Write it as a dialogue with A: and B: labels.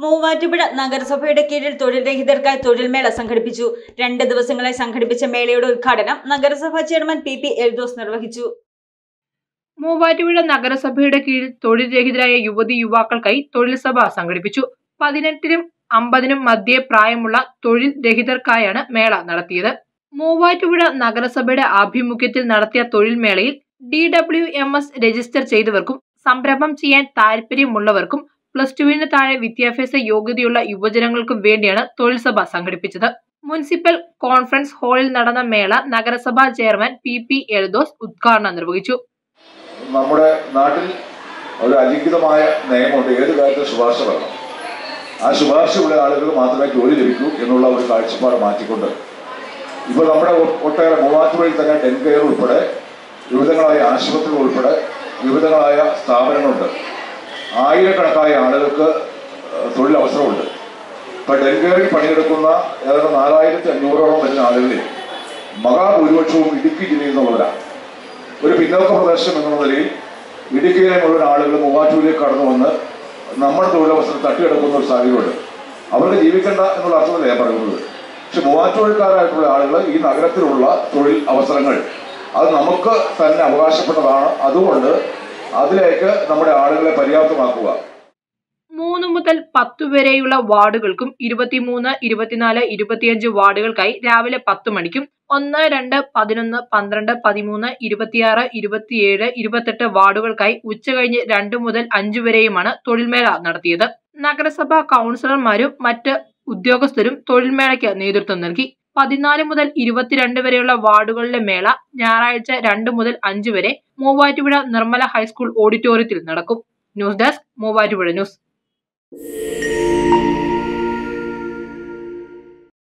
A: മൂവാറ്റുപുഴ നഗരസഭയുടെ കീഴിൽ തൊഴിൽ രഹിതർക്കായി തൊഴിൽ മേള സംഘടിപ്പിച്ചു രണ്ട് ദിവസങ്ങളായി സംഘടിപ്പിച്ച മേളയുടെ ഉദ്ഘാടനം നഗരസഭാ ചെയർമാൻ പി പി എൽദോസ് നിർവഹിച്ചു
B: മൂവാറ്റുപുഴ നഗരസഭയുടെ കീഴിൽ തൊഴിൽ രഹിതരായ യുവതി യുവാക്കൾക്കായി തൊഴിൽ സഭ സംഘടിപ്പിച്ചു പതിനെട്ടിനും അമ്പതിനും മധ്യേ പ്രായമുള്ള തൊഴിൽ രഹിതർക്കായാണ് മേള നടത്തിയത് മൂവാറ്റുപുഴ നഗരസഭയുടെ ആഭിമുഖ്യത്തിൽ നടത്തിയ തൊഴിൽ മേളയിൽ D W M S register ചെയ്തവർക്കും സംരംഭം ചെയ്യാൻ താല്പര്യമുള്ളവർക്കും പ്ലസ് ടുവിന് താഴെ വിദ്യാഭ്യാസ യോഗ്യതയുള്ള യുവജനങ്ങൾക്കും വേണ്ടിയാണ് തൊഴിൽ സഭ സംഘടിപ്പിച്ചത് മുനിസിപ്പൽ കോൺഫറൻസ് ഹാളിൽ നടന്ന മേള നഗരസഭാ ചെയർമാൻ പി പി എൽദോസ് ഉദ്ഘാടനം നിർവഹിച്ചു
C: നമ്മുടെ നാട്ടിൽ ഒരു അലിഖിതമായ നിയമമുണ്ട് ഏത് കാര്യത്തിൽ ശുപാർശ വേണം ആ ശുപാർശയുള്ള ആളുകൾ മാത്രമേ ജോലി ലഭിക്കൂ എന്നുള്ള ഒരു കാഴ്ചപ്പാട് മാറ്റിക്കൊണ്ട് ഇപ്പോൾ നമ്മുടെ ഒ- ഒട്ടേറെ മൂവാറ്റുപുഴയിൽ തന്നെ ഡെൻകെയർ ഉൾപ്പെടെ വിവിധങ്ങളായ ആശുപത്രികൾ ഉൾപ്പെടെ വിവിധങ്ങളായ സ്ഥാപനങ്ങളുണ്ട് ആയിരക്കണക്കായ ആളുകൾക്ക് ഏഹ്, തൊഴിലവസരമുണ്ട് ഇപ്പൊ ഡെൻകെയറിൽ പണിയെടുക്കുന്ന ഏതാണ്ട് നാലായിരത്തി അഞ്ഞൂറോളം വരുന്ന ആളുകളിൽ മഹാഭൂരിപക്ഷവും ഇടുക്കി ജില്ലയിൽ നിന്നുള്ളവരാണ് ഒരു പിന്നോക്ക പ്രദേശം എന്നുള്ള നിലയിൽ ഇടുക്കിയിലെ മുഴുവൻ ആളുകൾ മൂവാറ്റൂരിലേക്ക് കടന്നു വന്ന് നമ്മുടെ തൊഴിലവസരം തട്ടിയെടുക്കുന്ന ഒരു സാഹചര്യമുണ്ട് അവർക്ക് ജീവിക്കണ്ട എന്നുള്ള അർത്ഥമല്ല ഞാൻ പറയുന്നത് പക്ഷെ മൂവാറ്റൂരിക്കാരായിട്ടുള്ള ആളുകൾ ഈ നഗരത്തിലുള്ള തൊഴിൽ അവസരങ്ങൾ അത് നമുക്ക് തന്നെ അവകാശപ്പെട്ടതാണ് അതുകൊണ്ട് അതിലേക്ക് നമ്മുടെ ആളുകളെ പര്യാപ്തമാക്കുക
B: മൂന്ന് മുതൽ പത്ത് വരെയുള്ള വാർഡുകൾക്കും ഇരുപത്തിമൂന്ന് ഇരുപത്തിനാല് ഇരുപത്തിയഞ്ച് വാർഡുകൾക്കായി രാവിലെ പത്ത് മണിക്കും ഒന്ന് രണ്ട് പതിനൊന്ന് പന്ത്രണ്ട് പതിമൂന്ന് ഇരുപത്തിയാറ് ഇരുപത്തിയേഴ് ഇരുപത്തെട്ട് വാർഡുകൾക്കായി ഉച്ചകഴിഞ്ഞ് രണ്ട് മുതൽ അഞ്ച് വരെയുമാണ് തൊഴിൽമേള നടത്തിയത് നഗരസഭാ കൗൺസിലർമാരും മറ്റ് ഉദ്യോഗസ്ഥരും തൊഴിൽമേളയ്ക്ക് നേതൃത്വം നൽകി പതിനാല് മുതൽ ഇരുപത്തിരണ്ട് വരെയുള്ള വാർഡുകളിലെ മേള ഞായറാഴ്ച രണ്ട് മുതൽ അഞ്ച് വരെ മൂവാറ്റുപുഴ നിർമ്മല ഹൈസ്കൂൾ ഓഡിറ്റോറിയത്തിൽ നടക്കും ന്യൂസ് ഡെസ്ക് മൂവാറ്റുപുഴ ന്യൂസ്